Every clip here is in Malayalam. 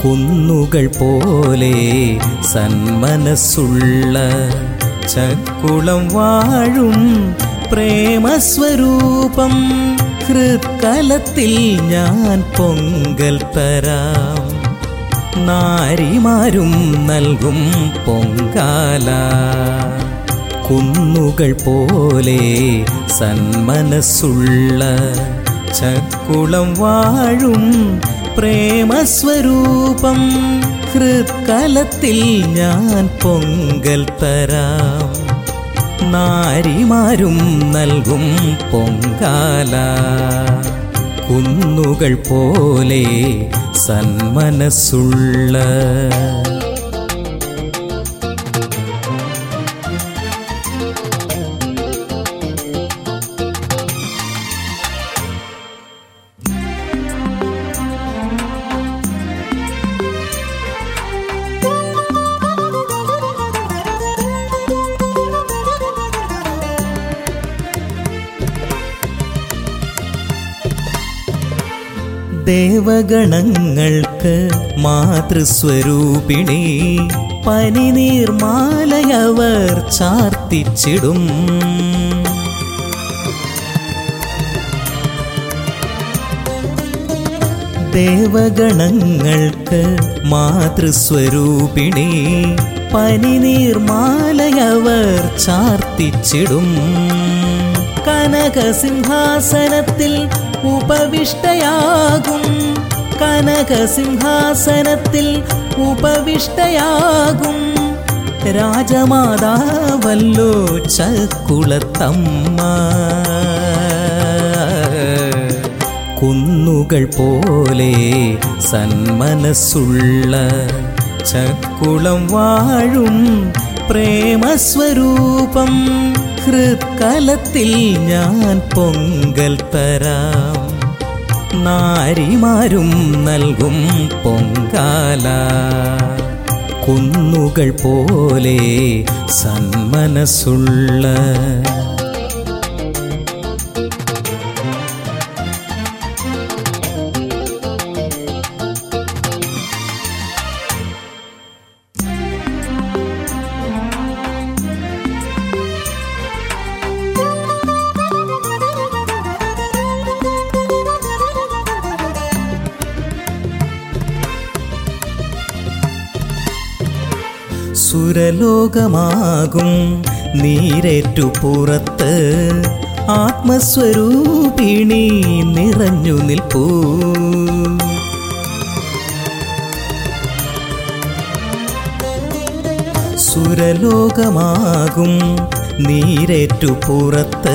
കുന്നുകൾ പോലെ സന്മനസ്സുള്ള ചക്കുളം വാഴും പ്രേമസ്വരൂപം ഹൃത്കലത്തിൽ ഞാൻ പൊങ്കൽ തരാം നാരിമാരും നൽകും പൊങ്കാല കുന്നുകൾ പോലെ സന്മനസ്സുള്ള ചക്കുളം വാഴും പ്രേമസ്വരൂപം ഹൃത്കലത്തിൽ ഞാൻ പൊങ്കൽ തരാം നാരിമാരും നൽകും പൊങ്കാല കുന്നുകൾ പോലെ സന്മനസ്സുള്ള ദേവഗണങ്ങൾക്ക് മാതൃസ്വരൂപിണി പനിനീർമാലയവർ ചാർത്തിച്ചിടും ദേവഗണങ്ങൾക്ക് മാതൃസ്വരൂപിണി പനിനീർമാലയവർ ചാർത്തിച്ചിടും കനകസിംഹാസനത്തിൽ ഉപവിഷ്ടയാകും കനകസിംഹാസനത്തിൽ ഉപവിഷ്ടയാകും രാജമാതാവല്ലോ ചക്കുളത്തമ്മ കുന്നുകൾ പോലെ സന്മനസ്സുള്ള ചക്കുളം വാഴും പ്രേമസ്വരൂപം ഹൃത്കലത്തിൽ ഞാൻ പൊങ്കൽ തരാം നാരിമാരും നൽകും പൊങ്കാല കുന്നുകൾ പോലെ സന്മനസ്സുള്ള സുരലോകമാകും നീരേറ്റു പുറത്ത് ആത്മസ്വരൂപിണി നിറഞ്ഞു നിൽപ്പൂ സുരലോകമാകും നീരേറ്റു പുറത്ത്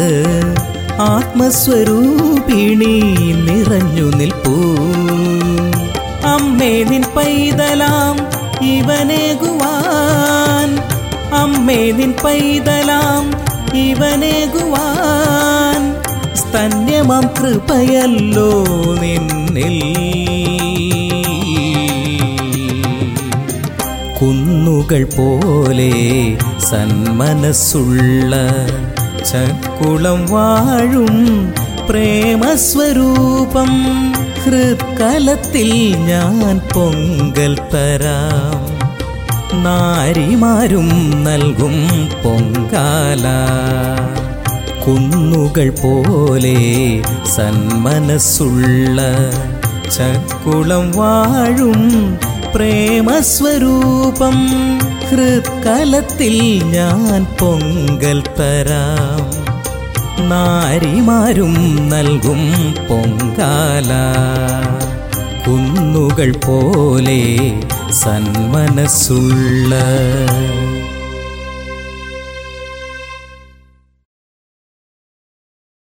ആത്മസ്വരൂപിണി നിറഞ്ഞു നിൽപ്പൂ അമ്മേ നിൻ പൈതലാം ഇവനേകുവാൻ അമ്മേ നിൻ പൈതലാം ഇവനേകുവാൻ സ്തന്യമം കൃപയല്ലോ നിന്നിൽ കുന്നുകൾ പോലെ സന്മനസ്സുള്ള ചക്കുളം വാഴും പ്രേമസ്വരൂപം ഹൃത്കലത്തിൽ ഞാൻ പൊങ്കൽ തരാം നാരിമാരും നൽകും പൊങ്കാല കുന്നുകൾ പോലെ സന്മനസ്സുള്ള ചക്കുളം വാഴും പ്രേമസ്വരൂപം ഹൃത്കലത്തിൽ ഞാൻ പൊങ്കൽ തരാം നാരിമാരും നൽകും പൊങ്കാല കുന്നുകൾ പോലെ സന്മനസ്സുള്ള